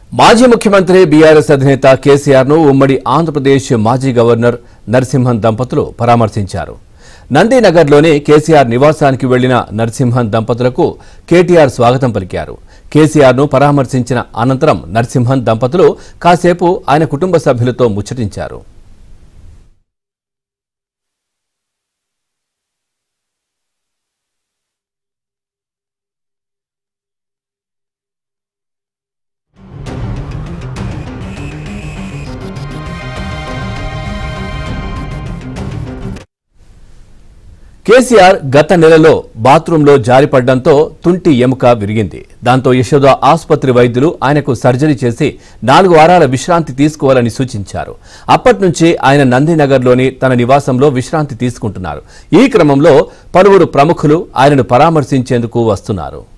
మాజీ ముఖ్యమంత్రి బీఆర్ఎస్ అధినేత కేసీఆర్ ను ఉమ్మడి ఆంధ్రప్రదేశ్ మాజీ గవర్నర్ నరసింహన్ దంపతులు పరామర్శించారు నందీనగర్లోని కేసీఆర్ నివాసానికి వెళ్లిన నరసింహన్ దంపతులకు కేటీఆర్ స్వాగతం పలికారు కేసీఆర్ ను పరామర్శించిన అనంతరం నరసింహన్ దంపతులు కాసేపు ఆయన కుటుంబ సభ్యులతో ముచ్చటించారు కేసీఆర్ గత నెలలో బాత్రూంలో జారిపడ్డంతో తుంటి ఎముక విరిగింది దాంతో యశోద ఆసుపత్రి వైద్యులు ఆయనకు సర్జరీ చేసి నాలుగు వారాల విశ్రాంతి తీసుకోవాలని సూచించారు అప్పటి నుంచి ఆయన నందినగర్లోని తన నివాసంలో విశ్రాంతి తీసుకుంటున్నారు ఈ క్రమంలో పలువురు ప్రముఖులు ఆయనను పరామర్శించేందుకు వస్తున్నారు